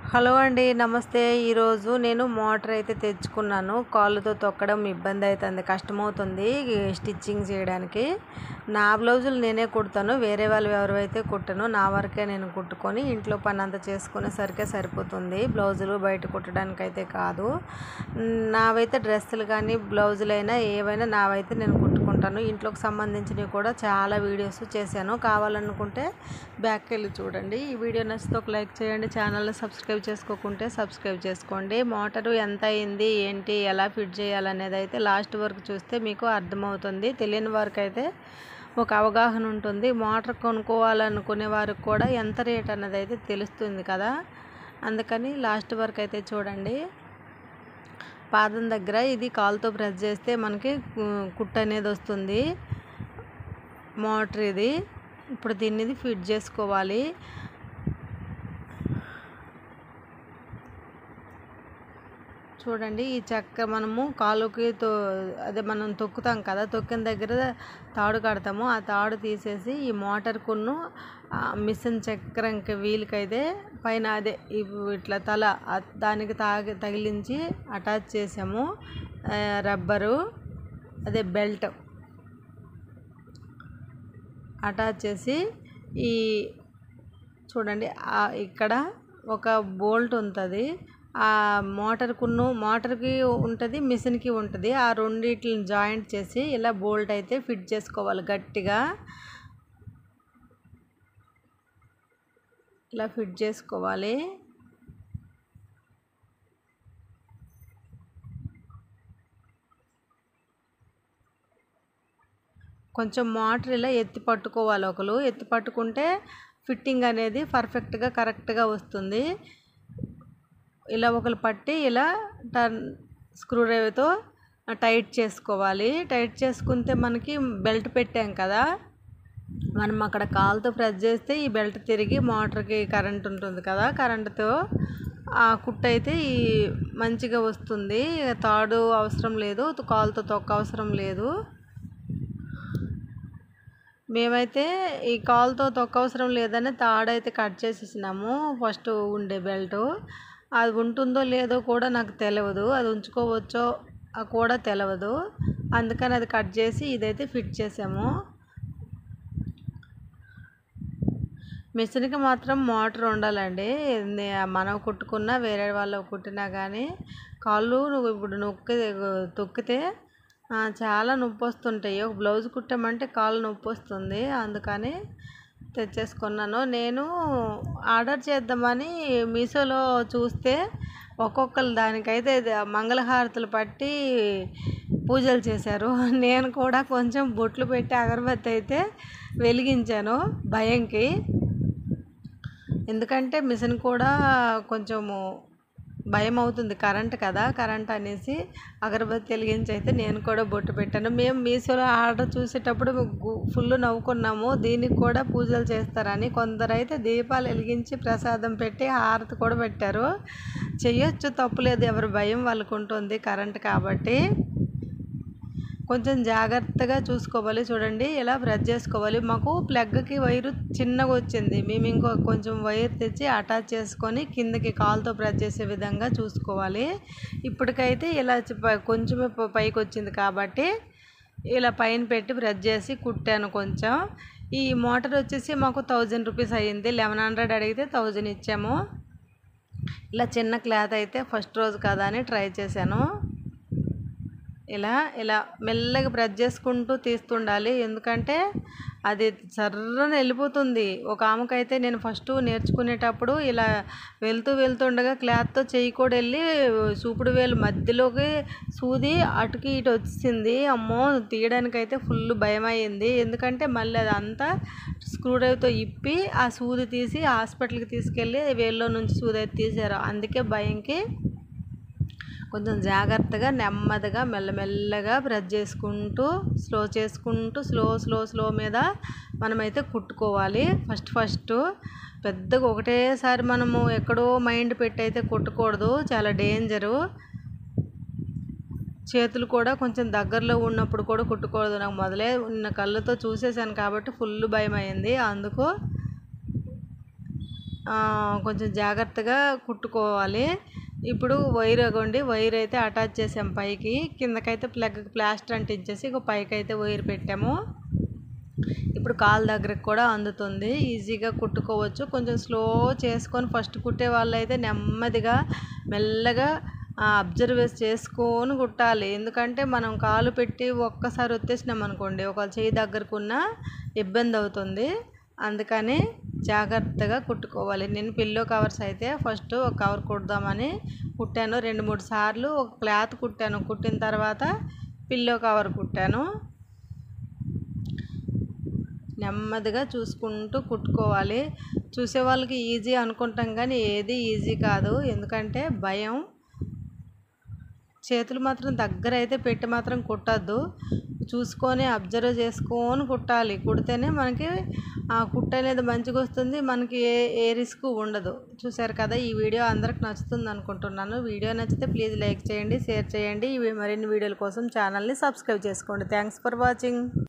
hello అండి నమస్తే ఈరోజు నేను మోటార్ అయితే తెచ్చుకున్నాను కాళ్ళతో తొక్కడం ఇబ్బంది అవుతుంది కష్టమవుతుంది ఈ స్టిచ్చింగ్ చేయడానికి నా బ్లౌజులు నేనే కుడతాను వేరే వాళ్ళు ఎవరైతే కుట్టను నా వరకే నేను కుట్టుకొని ఇంట్లో పని అంతా చేసుకునేసరికే సరిపోతుంది బ్లౌజులు బయట కుట్టడానికి అయితే కాదు నావైతే డ్రెస్సులు కానీ బ్లౌజులు అయినా ఏవైనా నావైతే నేను కుట్టుకుంటాను ఇంట్లోకి సంబంధించినవి కూడా చాలా వీడియోస్ చేశాను కావాలనుకుంటే బ్యాక్కి వెళ్ళి చూడండి ఈ వీడియో నచ్చితే ఒక లైక్ చేయండి ఛానల్ని సబ్స్క్రైబ్ చేసుకోకుంటే సబ్స్క్రైబ్ చేసుకోండి మోటారు ఎంత అయింది ఏంటి ఎలా ఫిట్ చేయాలనేది అయితే లాస్ట్ వరకు చూస్తే మీకు అర్థమవుతుంది తెలియని వారికి అయితే ఒక అవగాహన ఉంటుంది మోటార్ కొనుక్కోవాలనుకునే వారికి కూడా ఎంత రేట్ అన్నది అయితే తెలుస్తుంది కదా అందుకని లాస్ట్ వరకు అయితే చూడండి పాదం దగ్గర ఇది కాలుతో ప్రెస్ చేస్తే మనకి కు- కుట్టు అనేది వస్తుంది మోటార్ ఇది ఇప్పుడు దీన్ని ఇది ఫిట్ చేసుకోవాలి చూడండి ఈ చెక్క మనము కాలుకి తో అదే మనం తొక్కుతాం కదా తొక్కిన దగ్గర తాడు కడతాము ఆ తాడు తీసేసి ఈ మోటార్ కొన్ను మిషన్ చక్రంకి వీలుకైతే పైన అదే ఇవి ఇట్లా తల ఆ దానికి తాగి తగిలించి అటాచ్ చేసాము ఆ, రబ్బరు అదే బెల్ట్ అటాచ్ చేసి ఈ చూడండి ఆ ఇక్కడ ఒక బోల్ట్ ఉంటుంది ఆ మోటార్కును మోటార్కి ఉంటుంది మిషన్కి ఉంటుంది ఆ రెండిట్లని జాయింట్ చేసి ఇలా బోల్ట్ అయితే ఫిట్ చేసుకోవాలి గట్టిగా ఇలా ఫిట్ చేసుకోవాలి కొంచెం మోటార్ ఇలా ఎత్తి పట్టుకోవాలి ఒకరు ఎత్తి పట్టుకుంటే ఫిట్టింగ్ అనేది పర్ఫెక్ట్గా కరెక్ట్గా వస్తుంది ఇలా ఒకరు పట్టి ఇలా టర్న్ స్క్రూ డ్రైవర్తో టైట్ చేసుకోవాలి టైట్ చేసుకుంటే మనకి బెల్ట్ పెట్టాం కదా మనం అక్కడ కాలుతో ప్రెస్ చేస్తే ఈ బెల్ట్ తిరిగి మోటార్కి కరెంట్ ఉంటుంది కదా కరెంటుతో ఆ కుట్టు అయితే ఈ మంచిగా వస్తుంది తాడు అవసరం లేదు కాలుతో తొక్క అవసరం లేదు మేమైతే ఈ కాలుతో తొక్క అవసరం లేదని తాడైతే కట్ చేసేసినాము ఫస్ట్ ఉండే బెల్ట్ అది ఉంటుందో లేదో కూడా నాకు తెలియదు అది ఉంచుకోవచ్చో ఆ కూడా తెలియదు అందుకని అది కట్ చేసి ఇదైతే ఫిట్ చేసాము మిషన్కి మాత్రం మోటార్ ఉండాలండి నే- మనం కుట్టుకున్నా వేరే వాళ్ళు కుట్టినా కానీ కాళ్ళు నువ్వు ఇప్పుడు నొక్కి తొక్కితే ఆ, చాలా నొప్పి వస్తుంటాయి ఒక బ్లౌజ్ కుట్టామంటే కాళ్ళు నొప్పి వస్తుంది అందుకని తెచ్చేసుకున్నాను నేను ఆర్డర్ చేద్దామని మీషోలో చూస్తే ఒక్కొక్కరు దానికైతే ఇది మంగళహారతులు పట్టి పూజలు చేశారు నేను కూడా కొంచెం బొట్లు పెట్టి అగరబత్తి అయితే వెలిగించాను భయంకి ఎందుకంటే మిషన్ కూడా కొంచెము భయం అవుతుంది కరెంట్ కదా కరెంట్ అనేసి అగరబత్తి వెలిగించి అయితే నేను కూడా బొట్టు పెట్టాను మేము మీషోలో ఆర్డర్ చూసేటప్పుడు ఫుల్ నవ్వుకున్నాము దీనికి కూడా పూజలు చేస్తారని కొందరు అయితే దీపాలు వెలిగించి ప్రసాదం పెట్టి హారతి కూడా పెట్టారు చెయ్యొచ్చు తప్పులేదు ఎవరి భయం వాళ్ళకు ఉంటుంది కరెంట్ కాబట్టి కొంచెం జాగ్రత్తగా చూసుకోవాలి చూడండి ఇలా ప్రెస్ చేసుకోవాలి మాకు ప్లగ్కి వైరు చిన్నగా వచ్చింది మేము ఇంకో కొంచెం వైర్ తెచ్చి అటాచ్ చేసుకొని కిందకి కాలుతో ప్రెస్ చేసే విధంగా చూసుకోవాలి ఇప్పటికైతే ఇలా చి- ప- కొంచెమే ప- పైకి వచ్చింది కాబట్టి ఇలా పైన పెట్టి ప్రెస్ చేసి కుట్టాను కొంచెం ఈ మోటార్ వచ్చేసి మాకు థౌజండ్ రూపీస్ అయ్యింది లెవెన్ హండ్రెడ్ అడిగితే థౌజండ్ ఇచ్చాము ఇలా చిన్న క్లాత్ అయితే ఫస్ట్ రోజు కదా అని ట్రై చేశాను ఇలా ఇలా మెల్లగా ప్రెస్ చేసుకుంటూ తీస్తుండాలి ఎందుకంటే అది సర్రన వెళ్ళిపోతుంది ఒక ఆమెకైతే నేను ఫస్ట్ నేర్చుకునేటప్పుడు ఇలా వెళ్తూ వెళ్తుండగా క్లాత్తో చెయ్యి కూడా వెళ్ళి చూపుడు వేలు మధ్యలోకి సూది అటుకి ఇటు వచ్చింది అమ్మో తీయడానికైతే ఫుల్ భయం అయ్యింది ఎందుకంటే మళ్ళీ అదంతా స్క్రూ డ్రైవ్తో ఇప్పి ఆ సూది తీసి హాస్పిటల్కి తీసుకెళ్ళి వేల్లో నుంచి సూది అయితే తీసారు అందుకే భయంకి కొంచెం జాగ్రత్తగా నెమ్మదిగా మెల్లమెల్లగా ప్రెస్ చేసుకుంటూ స్లో చేసుకుంటూ స్లో స్లో స్లో మీద మనమైతే కుట్టుకోవాలి ఫస్ట్ ఫస్ట్ పెద్దగా ఒకటేసారి మనము ఎక్కడో మైండ్ పెట్టి అయితే కుట్టకూడదు చాలా డేంజరు చేతులు కూడా కొంచెం దగ్గరలో ఉన్నప్పుడు కూడా కుట్టుకూడదు నాకు మొదలే ఉన్న కళ్ళతో చూసేసాను కాబట్టి ఫుల్ భయం అయింది అందుకు ఆ, కొంచెం జాగ్రత్తగా కుట్టుకోవాలి ఇప్పుడు వైర్ అగోండి వైర్ అయితే అటాచ్ చేసాం పైకి కిందకైతే ప్లగ్ ప్లాస్టర్ అంటించేసి ఇక పైకి అయితే వైర్ పెట్టాము ఇప్పుడు కాలు దగ్గరకు కూడా అందుతుంది ఈజీగా కుట్టుకోవచ్చు కొంచెం స్లో చేసుకొని ఫస్ట్ కుట్టే వాళ్ళు అయితే నెమ్మదిగా మెల్లగా అబ్జర్వ్ చేసుకొని కుట్టాలి ఎందుకంటే మనం కాలు పెట్టి ఒక్కసారి వచ్చేసినాం అనుకోండి ఒక చేయి దగ్గరకున్న ఇబ్బంది అవుతుంది అందుకని జాగ్రత్తగా కుట్టుకోవాలి నేను పిల్లో కవర్స్ అయితే ఫస్ట్ ఒక కవర్ కుడదామని కుట్టాను రెండు మూడు సార్లు ఒక క్లాత్ కుట్టాను కుట్టిన తర్వాత పిల్లో కవర్ కుట్టాను నెమ్మదిగా చూసుకుంటూ కుట్టుకోవాలి చూసే వాళ్ళకి ఈజీ అనుకుంటాం కానీ ఏది ఈజీ కాదు ఎందుకంటే భయం చేతులు మాత్రం దగ్గర అయితే పెట్టి మాత్రం కుట్టద్దు చూసుకొని అబ్జర్వ్ చేసుకొని కుట్టాలి కుడితేనే మనకి ఆ కుట్ట అనేది మంచిగా వస్తుంది మనకి ఏ ఏ రిస్క్ ఉండదు చూసారు కదా ఈ వీడియో అందరికి నచ్చుతుంది అనుకుంటున్నాను వీడియో నచ్చితే ప్లీజ్ లైక్ చేయండి షేర్ చేయండి ఇవి మరిన్ని వీడియోల కోసం ఛానల్ని సబ్స్క్రైబ్ చేసుకోండి థ్యాంక్స్ ఫర్ వాచింగ్